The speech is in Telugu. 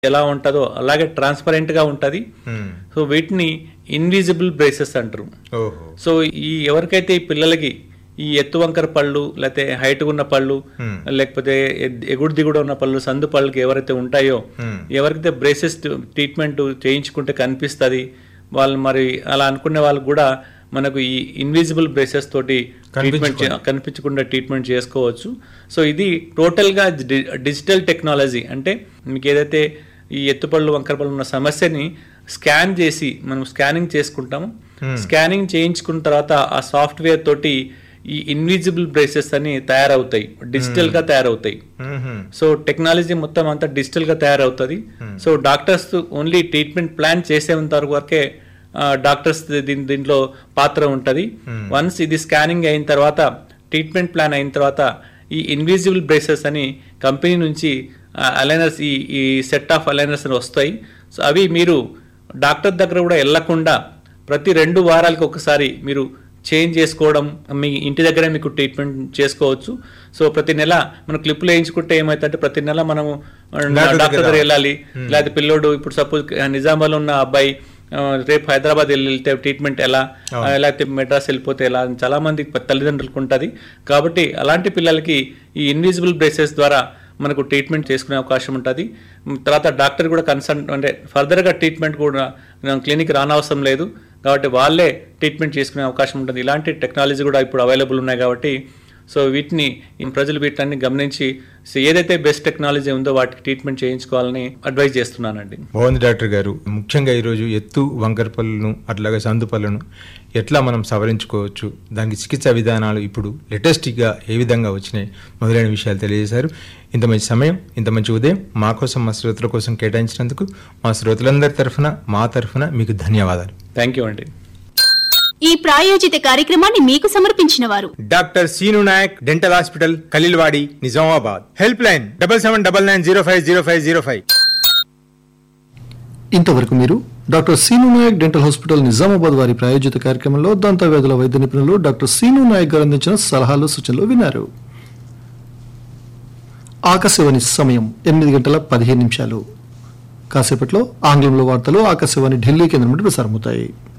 ఎలా ఉంటుందో అలాగే ట్రాన్స్పరెంట్ గా ఉంటది మ్మ్. సో వీటిని ఇన్విజిబుల్ బ్రేసెస్ అంటారు ఓహో సో ఈ ఎవరికైతే ఈ పిల్లలకి ఈ ఎత్తు వంకర పళ్ళు లేకపోతే హైట్ ఉన్న పళ్ళు Hmm. లేకపోతే ఎద్- ఎగుడు దిగుడు ఉన్న పళ్ళు సందు పళ్ళకి ఎవరైతే ఉంటాయో Hmm. ఎవరికైతే బ్రేసెస్ ట్రీట్మెంట్ చేయించుకుంటే కనిపిస్తుంది వాళ్ళు మరి అలా అనుకునే వాళ్ళు కూడా మనకు ఈ ఇన్విజిబుల్ బ్రేసెస్ తోటి ట్రీట్మెంట్ చే- కనిపించకుండా ట్రీట్మెంట్ చేసుకోవచ్చు సో ఇది టోటల్గా డి- డిజిటల్ టెక్నాలజీ అంటే మీకు ఏదైతే ఈ ఎత్తుపళ్ళు వంకరపళ్ళు ఉన్న సమస్యని స్కాన్ చేసి మనం స్కానింగ్ చేసుకుంటాము స్కానింగ్ చేయించుకున్న తర్వాత ఆ సాఫ్ట్వేర్ తోటి ఈ ఇన్విజిబుల్ బ్రేసెస్ అని తయారవుతాయి డిజిటల్ గా తయారవుతాయి మ్మ్. సో టెక్నాలజీ మొత్తం అంతా డిజిటల్ గా తయారవుతుంది so doctors only treatment plan చేసేంత వరకు వరకే ఆ, డాక్టర్స్ దీని దీంట్లో పాత్ర ఉంటుంది వన్స్ ఇది స్కానింగ్ అయిన తర్వాత ట్రీట్మెంట్ ప్లాన్ అయిన తర్వాత ఈ ఇన్విజిబుల్ బ్రేసెస్ అని కంపెనీ నుంచి అలైనర్స్ ఈ ఈ సెట్ ఆఫ్ అలైనర్స్ అని వస్తాయి సో అవి మీరు డాక్టర్ దగ్గర కూడా వెళ్లకుండా ప్రతి రెండు వారాలకు ఒకసారి మీరు చేంజ్ చేసుకోవడం మీ ఇంటి దగ్గరే మీకు ట్రీట్మెంట్ చేసుకోవచ్చు సో ప్రతి నెల మనం క్లిప్లు వేయించుకుంటే ఏమైతే ప్రతి నెల మనము డాక్టర్ దగ్గర వెళ్ళాలి లేకపోతే పిల్లోడు ఇప్పుడు సపోజ్ నిజామాబాద్ ఉన్న అబ్బాయి ఆ, రేపు హైదరాబాద్ వెళ్ళి వెళ్తే ట్రీట్మెంట్ ఎలా ఆ, లేకపోతే మెడ్రాస్ వెళ్ళిపోతే ఎలా అని చాలా మంది తల్లిదండ్రులకు ఉంటుంది కాబట్టి అలాంటి పిల్లలకి ఈ ఇన్విజిబుల్ బ్రేసెస్ ద్వారా మనకు ట్రీట్మెంట్ చేసుకునే అవకాశం ఉంటుంది మ్, తర్వాత డాక్టర్ కూడా కన్సల్ట్ అంటే ఫర్దర్గా ట్రీట్మెంట్ కూడా క్లినిక్ రానవసరం లేదు కాబట్టి వాళ్ళే ట్రీట్మెంట్ చేసుకునే అవకాశం ఉంటుంది ఇలాంటి టెక్నాలజీ కూడా ఇప్పుడు అవైలబుల్ ఉన్నాయి కాబట్టి సో వీటిని ఈ ప్రజలు వీటిని గమనించి సో ఏదైతే బెస్ట్ టెక్నాలజీ ఉందో వాటికి ట్రీట్మెంట్ చేయించుకోవాలని అడ్వైజ్ చేస్తున్నానండి బాగుంది డాక్టర్ గారు ముఖ్యంగా ఈరోజు ఎత్తు వంకర పళ్ళను అట్లాగే సందు పళ్ళను ఎట్లా మనం సవరించుకోవచ్చు దానికి చికిత్సా విధానాలు ఇప్పుడు లేటెస్ట్గా ఏ విధంగా వచ్చినాయి మొదలైన విషయాలు తెలియజేశారు ఇంత మంచి సమయం ఇంత మంచి ఉదయం మా కోసం మా శ్రోతల కోసం కేటాయించినందుకు మా శ్రోతలందరి తరఫున మా తరఫున మీకు ధన్యవాదాలు థ్యాంక్ యూ అండి ఈ ప్రాయోజిత కార్యక్రమాన్ని మీకు సమర్పించిన వారు doctor Seenu Nayak dental hospital Khaleelwadi Nizamabad helpline double seven double nine zero five zero five zero five ఇంతవరకు మీరు doctor Seenu Nayak dental hospital Nizamabad వారి ప్రాయోజిత కార్యక్రమంలో దంత వ్యాధుల వైద్య నిపుణులు డాక్టర్ సీను నాయక్ గారు అందించిన సలహాలు సూచనలు విన్నారు ఆకాశవాణి సమయం ఎనిమిది గంటల పదిహేను నిమిషాలు కాసేపట్లో ఆంగ్లంలో వార్తలు ఆకాశవాణి ఢిల్లీ కేంద్రం నుండి ప్రసారమవుతాయి